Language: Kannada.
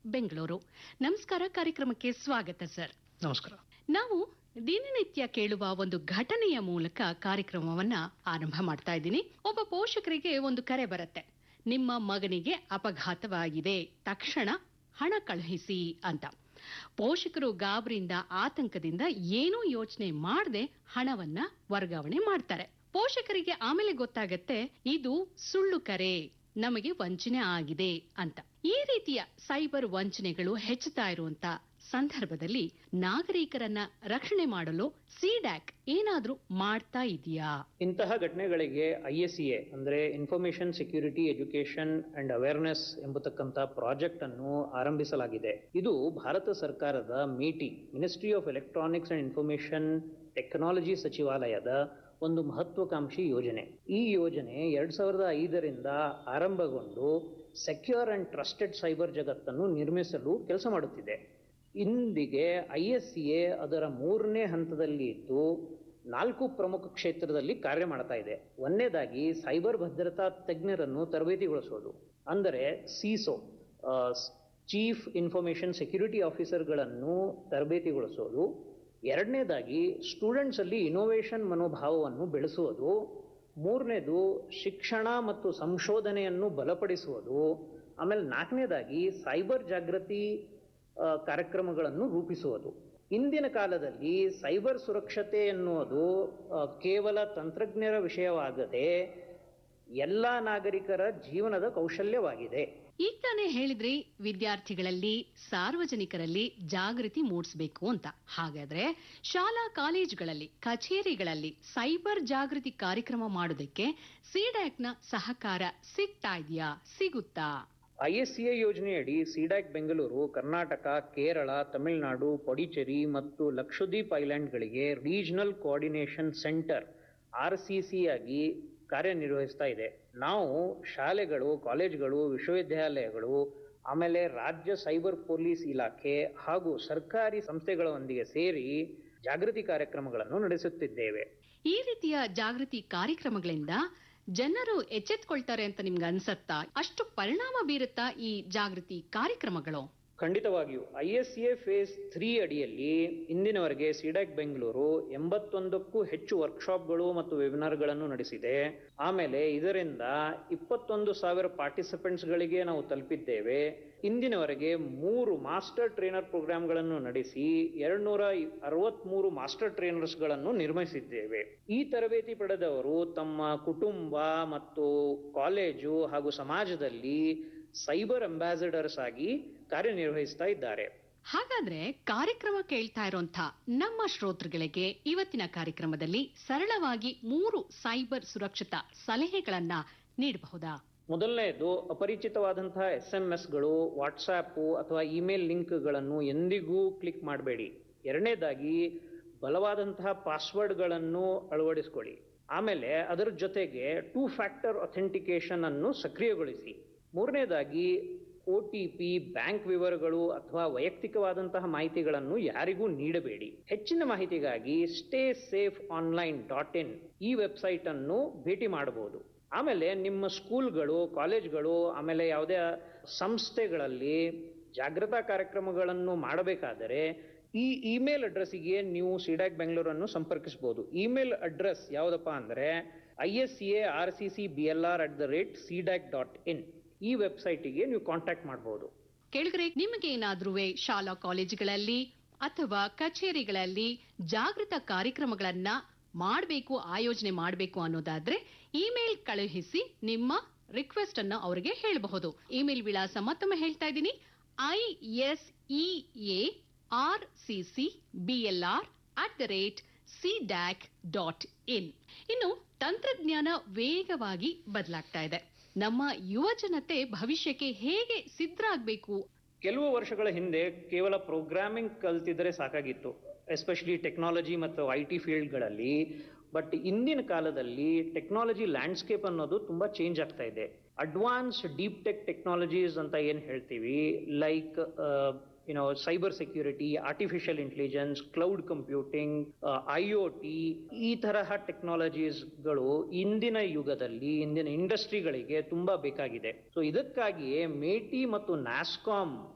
ಬೆಂಗಳೂರು ನಮಸ್ಕಾರ ಕಾರ್ಯಕ್ರಮಕ್ಕೆ ಸ್ವಾಗತ ಸರ್ ನಮಸ್ಕಾರ ನಾವು ದಿನನಿತ್ಯ ಕೇಳುವ ಒಂದು ಘಟನೆಯ ಮೂಲಕ ಕಾರ್ಯಕ್ರಮವನ್ನ ಆರಂಭ ಮಾಡ್ತಾ ಇದ್ದೀನಿ ಒಬ್ಬ ಪೋಷಕರಿಗೆ ಒಂದು ಕರೆ ಬರುತ್ತೆ ನಿಮ್ಮ ಮಗನಿಗೆ ಅಪಘಾತವಾಗಿದೆ ತಕ್ಷಣ ಹಣ ಕಳುಹಿಸಿ ಅಂತ ಪೋಷಕರು ಗಾಬರಿಯಿಂದ ಆತಂಕದಿಂದ ಏನೂ ಯೋಚನೆ ಮಾಡದೆ ಹಣವನ್ನ ವರ್ಗಾವಣೆ ಮಾಡ್ತಾರೆ ಪೋಷಕರಿಗೆ ಆಮೇಲೆ ಗೊತ್ತಾಗತ್ತೆ ಇದು ಸುಳ್ಳು ಕರೆ ನಮಗೆ ವಂಚನೆ ಆಗಿದೆ ಅಂತ ಈ ರೀತಿಯ ಸೈಬರ್ ವಂಚನೆಗಳು ಹೆಚ್ಚುತ್ತಾ ಇರುವಂತ ಸಂದರ್ಭದಲ್ಲಿ ನಾಗರಿಕರನ್ನ ರಕ್ಷಣೆ ಮಾಡಲು ಸಿಡ್ಯಾಕ್ ಏನಾದ್ರೂ ಮಾಡ್ತಾ ಇದೆಯಾ ಇಂತಹ ಘಟನೆಗಳಿಗೆ ಐ ಎಸ್ ಎ ಅಂದ್ರೆ information security education and awareness ಎಂಬತಕ್ಕಂತ ಪ್ರಾಜೆಕ್ಟ್ ಅನ್ನು ಆರಂಭಿಸಲಾಗಿದೆ ಇದು ಭಾರತ ಸರ್ಕಾರದ MeitY ministry of electronics and information technology ಸಚಿವಾಲಯದ ಒಂದು ಮಹತ್ವಾಕಾಂಕ್ಷಿ ಯೋಜನೆ ಈ ಯೋಜನೆ ಎರಡ್ ಸಾವಿರದ ಐದರಿಂದ ಆರಂಭಗೊಂಡು ಸೆಕ್ಯೂರ್ ಅಂಡ್ ಟ್ರಸ್ಟೆಡ್ ಸೈಬರ್ ಜಗತ್ತನ್ನು ನಿರ್ಮಿಸಲು ಕೆಲಸ ಮಾಡುತ್ತಿದೆ ಇಂದಿಗೆ ಐ ಎಸ್ ಎ ಅದರ ಮೂರನೇ ಹಂತದಲ್ಲಿ ಇದ್ದು ನಾಲ್ಕು ಪ್ರಮುಖ ಕ್ಷೇತ್ರದಲ್ಲಿ ಕಾರ್ಯ ಮಾಡ್ತಾ ಇದೆ ಒಂದನೇದಾಗಿ ಸೈಬರ್ ಭದ್ರತಾ ತಜ್ಞರನ್ನು ತರಬೇತಿಗೊಳಿಸೋದು ಅಂದರೆ ಸಿಸೋ ಚೀಫ್ ಇನ್ಫಾರ್ಮೇಶನ್ ಸೆಕ್ಯೂರಿಟಿ ಆಫೀಸರ್ಗಳನ್ನು ತರಬೇತಿಗೊಳಿಸೋದು ಎರಡನೇದಾಗಿ ಸ್ಟೂಡೆಂಟ್ಸ್ ಅಲ್ಲಿ ಇನೋವೇಷನ್ ಮನೋಭಾವವನ್ನು ಬೆಳೆಸುವುದು ಮೂರನೇದು ಶಿಕ್ಷಣ ಮತ್ತು ಸಂಶೋಧನೆಯನ್ನು ಬಲಪಡಿಸುವುದು ಆಮೇಲೆ ನಾಲ್ಕನೇದಾಗಿ ಸೈಬರ್ ಜಾಗೃತಿ ಆ, ಕಾರ್ಯಕ್ರಮಗಳನ್ನು ರೂಪಿಸುವುದು ಇಂದಿನ ಕಾಲದಲ್ಲಿ ಸೈಬರ್ ಸುರಕ್ಷತೆ ಎನ್ನುವುದು ಆ, ಕೇವಲ ತಂತ್ರಜ್ಞರ ವಿಷಯವಾಗದೆ ಎಲ್ಲ ನಾಗರಿಕರ ಜೀವನದ ಕೌಶಲ್ಯವಾಗಿದೆ ಈಗ ತಾನೇ ಹೇಳಿದ್ರಿ ವಿದ್ಯಾರ್ಥಿಗಳಲ್ಲಿ ಸಾರ್ವಜನಿಕರಲ್ಲಿ ಜಾಗೃತಿ ಮೂಡಿಸಬೇಕು ಅಂತ ಹಾಗಾದ್ರೆ ಶಾಲಾ ಕಾಲೇಜುಗಳಲ್ಲಿ ಕಚೇರಿಗಳಲ್ಲಿ ಸೈಬರ್ ಜಾಗೃತಿ ಕಾರ್ಯಕ್ರಮ ಮಾಡೋದಕ್ಕೆ ಸಿಡ್ಯಾಕ್ನ ಸಹಕಾರ ಸಿಗ್ತಾ ಇದೆಯಾ ಸಿಗುತ್ತಾ ಐ ಎಸ್ ಸಿ ಎ ಯೋಜನೆಯಡಿ ಸಿಡ್ಯಾಕ್ ಬೆಂಗಳೂರು ಕರ್ನಾಟಕ ಕೇರಳ ತಮಿಳುನಾಡು ಪೊಡಿಚೇರಿ ಮತ್ತು ಲಕ್ಷದ್ವೀಪ್ ಐಲ್ಯಾಂಡ್ಗಳಿಗೆ regional coordination centre R C C ಆಗಿ ಕಾರ್ಯನಿರ್ವಹಿಸ್ತಾ ಇದೆ ನಾವು ಶಾಲೆಗಳು ಕಾಲೇಜುಗಳು ವಿಶ್ವವಿದ್ಯಾಲಯಗಳು ಆಮೇಲೆ ರಾಜ್ಯ ಸೈಬರ್ ಪೊಲೀಸ್ ಇಲಾಖೆ ಹಾಗೂ ಸರ್ಕಾರಿ ಸಂಸ್ಥೆಗಳೊಂದಿಗೆ ಸೇರಿ ಜಾಗೃತಿ ಕಾರ್ಯಕ್ರಮಗಳನ್ನು ನಡೆಸುತ್ತಿದ್ದೇವೆ ಈ ರೀತಿಯ ಜಾಗೃತಿ ಕಾರ್ಯಕ್ರಮಗಳಿಂದ ಜನರು ಎಚ್ಚೆತ್ಕೊಳ್ತಾರೆ ಅಂತ ನಿಮ್ಗೆ ಅನ್ಸತ್ತಾ ಅಷ್ಟು ಪರಿಣಾಮ ಬೀರುತ್ತಾ ಈ ಜಾಗೃತಿ ಕಾರ್ಯಕ್ರಮಗಳು ಖಂಡಿತವಾಗಿಯೂ I S A phase three ಅಡಿಯಲ್ಲಿ ಇಂದಿನವರೆಗೆ ಸಿಡಾಕ್ ಬೆಂಗಳೂರು ಎಂಬತ್ತೊಂದಕ್ಕೂ ಹೆಚ್ಚು ವರ್ಕ್ಶಾಪ್ಗಳು ಮತ್ತು ವೆಬಿನಾರ್ಗಳನ್ನು ನಡೆಸಿದೆ ಆಮೇಲೆ ಇದರಿಂದ ಇಪ್ಪತ್ತೊಂದು ಸಾವಿರ ಪಾರ್ಟಿಸಿಪೆಂಟ್ಸ್ ಗಳಿಗೆ ನಾವು ತಲುಪಿದ್ದೇವೆ ಇಂದಿನವರೆಗೆ ಮೂರು ಮಾಸ್ಟರ್ ಟ್ರೈನರ್ ಪ್ರೋಗ್ರಾಂಗಳನ್ನು ನಡೆಸಿ ಎರಡ್ನೂರ ಅರವತ್ಮೂರು ಮಾಸ್ಟರ್ ಟ್ರೈನರ್ಸ್ ಗಳನ್ನು ನಿರ್ಮಿಸಿದ್ದೇವೆ ಈ ತರಬೇತಿ ಪಡೆದವರು ತಮ್ಮ ಕುಟುಂಬ ಮತ್ತು ಕಾಲೇಜು ಹಾಗೂ ಸಮಾಜದಲ್ಲಿ ಸೈಬರ್ ಅಂಬಾಸಿಡರ್ಸ್ ಆಗಿ ಕಾರ್ಯನಿರ್ವಹಿಸ್ತಾ ಇದ್ದಾರೆ ಹಾಗಾದ್ರೆ ಕಾರ್ಯಕ್ರಮ ಕೇಳ್ತಾ ಇರೋಂಥ ನಮ್ಮ ಶ್ರೋತೃಗಳಿಗೆ ಇವತ್ತಿನ ಕಾರ್ಯಕ್ರಮದಲ್ಲಿ ಸರಳವಾಗಿ ಮೂರು ಸೈಬರ್ ಸುರಕ್ಷತಾ ಸಲಹೆಗಳನ್ನ ನೀಡಬಹುದಾ ಮೊದಲನೆಯದು ಅಪರಿಚಿತವಾದಂತಹ ಎಸ್ ಎಂ ಎಸ್ಗಳು ವಾಟ್ಸಾಪ್ ಅಥವಾ ಇಮೇಲ್ ಲಿಂಕ್ಗಳನ್ನು ಎಂದಿಗೂ ಕ್ಲಿಕ್ ಮಾಡಬೇಡಿ ಎರಡನೇದಾಗಿ ಬಲವಾದಂತಹ ಪಾಸ್ವರ್ಡ್ಗಳನ್ನು ಅಳವಡಿಸಿಕೊಳ್ಳಿ ಆಮೇಲೆ ಅದರ ಜೊತೆಗೆ ಟೂ ಫ್ಯಾಕ್ಟರ್ ಅಥೆಂಟಿಕೇಶನ್ ಅನ್ನು ಸಕ್ರಿಯಗೊಳಿಸಿ ಮೂರನೇದಾಗಿ ಒ ಟಿ ಪಿ ಬ್ಯಾಂಕ್ ವಿವರಗಳು ಅಥವಾ ವೈಯಕ್ತಿಕವಾದಂತಹ ಮಾಹಿತಿಗಳನ್ನು ಯಾರಿಗೂ ನೀಡಬೇಡಿ ಹೆಚ್ಚಿನ ಮಾಹಿತಿಗಾಗಿ stay safe online dot in ಈ ವೆಬ್ಸೈಟ್ ಅನ್ನು ಭೇಟಿ ಮಾಡಬಹುದು ಆಮೇಲೆ ನಿಮ್ಮ ಸ್ಕೂಲ್ಗಳು ಕಾಲೇಜ್ಗಳು ಆಮೇಲೆ ಯಾವುದೇ ಸಂಸ್ಥೆಗಳಲ್ಲಿ ಜಾಗೃತಾ ಕಾರ್ಯಕ್ರಮಗಳನ್ನು ಮಾಡಬೇಕಾದರೆ ಈ ಇಮೇಲ್ ಅಡ್ರೆಸ್ಸಿಗೆ ನೀವು ಸಿಡಾಕ್ ಬೆಂಗಳೂರನ್ನು ಸಂಪರ್ಕಿಸಬಹುದು ಇಮೇಲ್ ಅಡ್ರೆಸ್ ಯಾವುದಪ್ಪ ಅಂದ್ರೆ I S C A R C C B L R at the rate CDAC dot in ಈ ವೆಬ್ಸೈಟಿಗೆ ನೀವು ಕಾಂಟ್ಯಾಕ್ಟ್ ಮಾಡಬಹುದು ಕೆಳಗರೆ ನಿಮಗೇನಾದ್ರೂ ಶಾಲಾ ಕಾಲೇಜುಗಳಲ್ಲಿ ಅಥವಾ ಕಚೇರಿಗಳಲ್ಲಿ ಜಾಗೃತ ಕಾರ್ಯಕ್ರಮಗಳನ್ನ ಮಾಡಬೇಕು ಆಯೋಜನೆ ಮಾಡಬೇಕು ಅನ್ನೋದಾದ್ರೆ ಇಮೇಲ್ ಕಳುಹಿಸಿ ನಿಮ್ಮ ರಿಕ್ವೆಸ್ಟ್ ಅನ್ನ ಅವರಿಗೆ ಹೇಳಬಹುದು ಇಮೇಲ್ ವಿಳಾಸ ಮತ್ತೊಮ್ಮೆ ಹೇಳ್ತಾ ಇದ್ದೀನಿ I S E A R C C B L R at the rate CDAC dot in ಇನ್ನು ತಂತ್ರಜ್ಞಾನ ವೇಗವಾಗಿ ಬದಲಾಗ್ತಾ ಇದೆ ನಮ್ಮ ಯುವ ಜನತೆ ಭವಿಷ್ಯಕ್ಕೆ ಹೇಗೆ ಸಿದ್ಧರಾಗಬೇಕು ಕೆಲವು ವರ್ಷಗಳ ಹಿಂದೆ ಕೇವಲ ಪ್ರೋಗ್ರಾಮಿಂಗ್ ಕಲ್ತಿದ್ರೆ ಸಾಕಾಗಿತ್ತು ಎಸ್ಪೆಷಲಿ ಟೆಕ್ನಾಲಜಿ ಮತ್ತು ಐ ಟಿ ಫೀಲ್ಡ್ಗಳಲ್ಲಿ ಬಟ್ ಇಂದಿನ ಕಾಲದಲ್ಲಿ ಟೆಕ್ನಾಲಜಿ ಲ್ಯಾಂಡ್ಸ್ಕೇಪ್ ಅನ್ನೋದು ತುಂಬಾ ಚೇಂಜ್ ಆಗ್ತಾ ಇದೆ ಅಡ್ವಾನ್ಸ್ ಡೀಪ್ ಟೆಕ್ ಟೆಕ್ನಾಲಜೀಸ್ ಅಂತ ಏನ್ ಹೇಳ್ತೀವಿ like you know cyber security artificial intelligence cloud computing I O T ಈ ತರಹ ಟೆಕ್ನಾಲಜೀಸ್ಗಳು ಇಂದಿನ ಯುಗದಲ್ಲಿ ಇಂದಿನ ಇಂಡಸ್ಟ್ರಿಗಳಿಗೆ ತುಂಬಾ ಬೇಕಾಗಿದೆ ಸೊ ಇದಕ್ಕಾಗಿಯೇ ಮೇಟಿ ಮತ್ತು ನ್ಯಾಸ್ಕಾಮ್